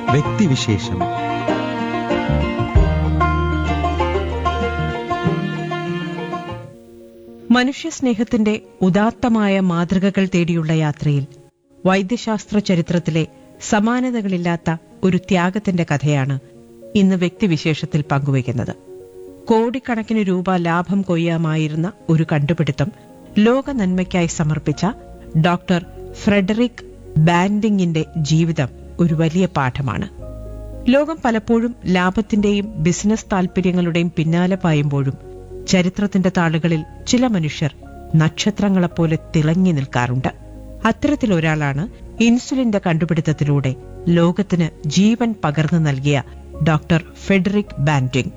വ്യക്തിവിശേഷം മനുഷ്യസ്നേഹത്തിന്റെ ഉദാത്തമായ മാതൃകകൾ തേടിയുള്ള യാത്രയിൽ വൈദ്യശാസ്ത്ര ചരിത്രത്തിലെ സമാനതകളില്ലാത്ത ഒരു ത്യാഗത്തിന്റെ കഥയാണ് ഇന്ന് വ്യക്തിവിശേഷത്തിൽ പങ്കുവയ്ക്കുന്നത് കോടിക്കണക്കിന് രൂപ ലാഭം കൊയ്യാമായിരുന്ന ഒരു കണ്ടുപിടുത്തം ലോക നന്മയ്ക്കായി സമർപ്പിച്ച ഡോക്ടർ ഫ്രെഡറിക് ബാൻഡിങ്ങിന്റെ ജീവിതം ഒരു വലിയ പാഠമാണ് ലോകം പലപ്പോഴും ലാഭത്തിന്റെയും ബിസിനസ് താൽപര്യങ്ങളുടെയും പിന്നാലെ പായുമ്പോഴും ചരിത്രത്തിന്റെ താളുകളിൽ ചില മനുഷ്യർ നക്ഷത്രങ്ങളെപ്പോലെ തിളങ്ങി നിൽക്കാറുണ്ട് അത്തരത്തിലൊരാളാണ് ഇൻസുലിന്റെ കണ്ടുപിടുത്തത്തിലൂടെ ലോകത്തിന് ജീവൻ പകർന്നു നൽകിയ ഡോക്ടർ ഫെഡറിക് ബാൻഡിങ്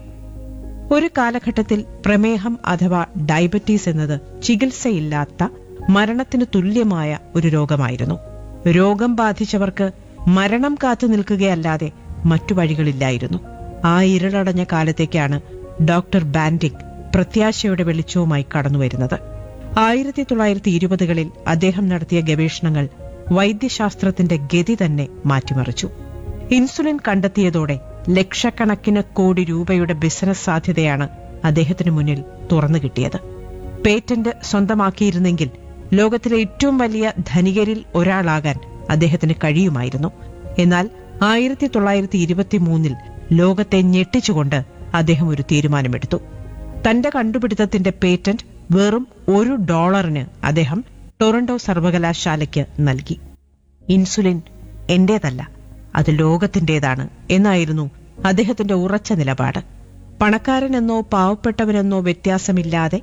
ഒരു കാലഘട്ടത്തിൽ പ്രമേഹം അഥവാ ഡയബറ്റീസ് എന്നത് ചികിത്സയില്ലാത്ത മരണത്തിന് തുല്യമായ ഒരു രോഗമായിരുന്നു രോഗം ബാധിച്ചവർക്ക് മരണം കാത്തു നിൽക്കുകയല്ലാതെ മറ്റു വഴികളില്ലായിരുന്നു ആ ഇരുളടഞ്ഞ കാലത്തേക്കാണ് ഡോക്ടർ ബാൻഡിക് പ്രത്യാശയുടെ വെളിച്ചവുമായി കടന്നുവരുന്നത് ആയിരത്തി തൊള്ളായിരത്തി ഇരുപതുകളിൽ അദ്ദേഹം നടത്തിയ ഗവേഷണങ്ങൾ വൈദ്യശാസ്ത്രത്തിന്റെ ഗതി തന്നെ മാറ്റിമറിച്ചു ഇൻസുലിൻ കണ്ടെത്തിയതോടെ ലക്ഷക്കണക്കിന് കോടി രൂപയുടെ ബിസിനസ് സാധ്യതയാണ് അദ്ദേഹത്തിന് മുന്നിൽ തുറന്നു കിട്ടിയത് പേറ്റന്റ് സ്വന്തമാക്കിയിരുന്നെങ്കിൽ ലോകത്തിലെ ഏറ്റവും വലിയ ധനികരിൽ ഒരാളാകാൻ അദ്ദേഹത്തിന് കഴിയുമായിരുന്നു എന്നാൽ ആയിരത്തി തൊള്ളായിരത്തി ഇരുപത്തിമൂന്നിൽ ലോകത്തെ ഞെട്ടിച്ചുകൊണ്ട് അദ്ദേഹം ഒരു തീരുമാനമെടുത്തു തന്റെ കണ്ടുപിടുത്തത്തിന്റെ പേറ്റന്റ് വെറും ഒരു ഡോളറിന് അദ്ദേഹം ടൊറന്റോ സർവകലാശാലയ്ക്ക് നൽകി ഇൻസുലിൻ എന്റേതല്ല അത് ലോകത്തിന്റേതാണ് എന്നായിരുന്നു അദ്ദേഹത്തിന്റെ ഉറച്ച നിലപാട് പണക്കാരനെന്നോ പാവപ്പെട്ടവനെന്നോ വ്യത്യാസമില്ലാതെ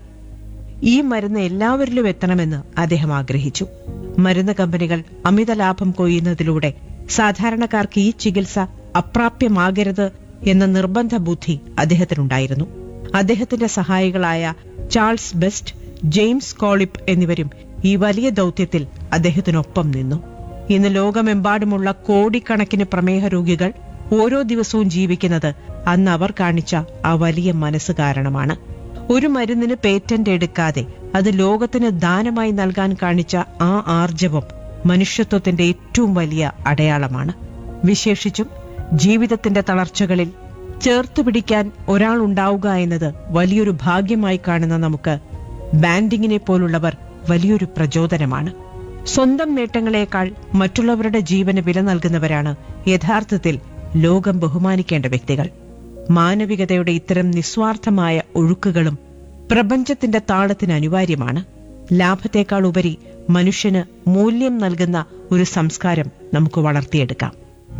ഈ മരുന്ന് എല്ലാവരിലും എത്തണമെന്ന് അദ്ദേഹം ആഗ്രഹിച്ചു മരുന്ന് കമ്പനികൾ അമിത ലാഭം കൊയ്യുന്നതിലൂടെ സാധാരണക്കാർക്ക് ഈ ചികിത്സ അപ്രാപ്യമാകരുത് എന്ന നിർബന്ധ ബുദ്ധി അദ്ദേഹത്തിനുണ്ടായിരുന്നു അദ്ദേഹത്തിന്റെ സഹായികളായ ചാൾസ് ബെസ്റ്റ് ജെയിംസ് കോളിപ്പ് എന്നിവരും ഈ വലിയ ദൗത്യത്തിൽ അദ്ദേഹത്തിനൊപ്പം നിന്നു ഇന്ന് ലോകമെമ്പാടുമുള്ള കോടിക്കണക്കിന് പ്രമേഹ രോഗികൾ ഓരോ ദിവസവും ജീവിക്കുന്നത് അന്ന് അവർ കാണിച്ച ആ വലിയ മനസ്സ് കാരണമാണ് ഒരു മരുന്നിന് പേറ്റന്റ് എടുക്കാതെ അത് ലോകത്തിന് ദാനമായി നൽകാൻ കാണിച്ച ആ ആർജവം മനുഷ്യത്വത്തിന്റെ ഏറ്റവും വലിയ അടയാളമാണ് വിശേഷിച്ചും ജീവിതത്തിന്റെ തളർച്ചകളിൽ ചേർത്തു പിടിക്കാൻ ഒരാൾ ഉണ്ടാവുക എന്നത് വലിയൊരു ഭാഗ്യമായി കാണുന്ന നമുക്ക് ബാൻഡിങ്ങിനെ പോലുള്ളവർ വലിയൊരു പ്രചോദനമാണ് സ്വന്തം നേട്ടങ്ങളെക്കാൾ മറ്റുള്ളവരുടെ ജീവന് വില നൽകുന്നവരാണ് യഥാർത്ഥത്തിൽ ലോകം ബഹുമാനിക്കേണ്ട വ്യക്തികൾ മാനവികതയുടെ ഇത്തരം നിസ്വാർത്ഥമായ ഒഴുക്കുകളും പ്രപഞ്ചത്തിന്റെ താളത്തിന് അനിവാര്യമാണ് ലാഭത്തേക്കാൾ ഉപരി മനുഷ്യന് മൂല്യം നൽകുന്ന ഒരു സംസ്കാരം നമുക്ക് വളർത്തിയെടുക്കാം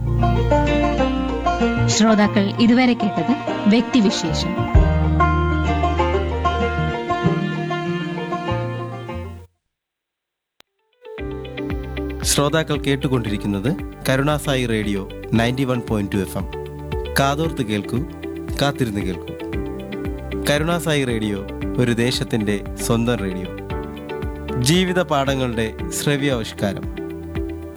ശ്രോതാക്കൾ ഇതുവരെ കേട്ടത് വ്യക്തിവിശേഷം ശ്രോതാക്കൾ കേട്ടുകൊണ്ടിരിക്കുന്നത് Karunasai radio ninety one point two F M കാതോർത്ത് കേൾക്കൂ കാത്തിരുന്ന് കേൾക്കൂ കരുണാസായി റേഡിയോ ഒരു ദേശത്തിൻ്റെ സ്വന്തം റേഡിയോ ജീവിത പാഠങ്ങളുടെ ശ്രവ്യാവിഷ്കാരം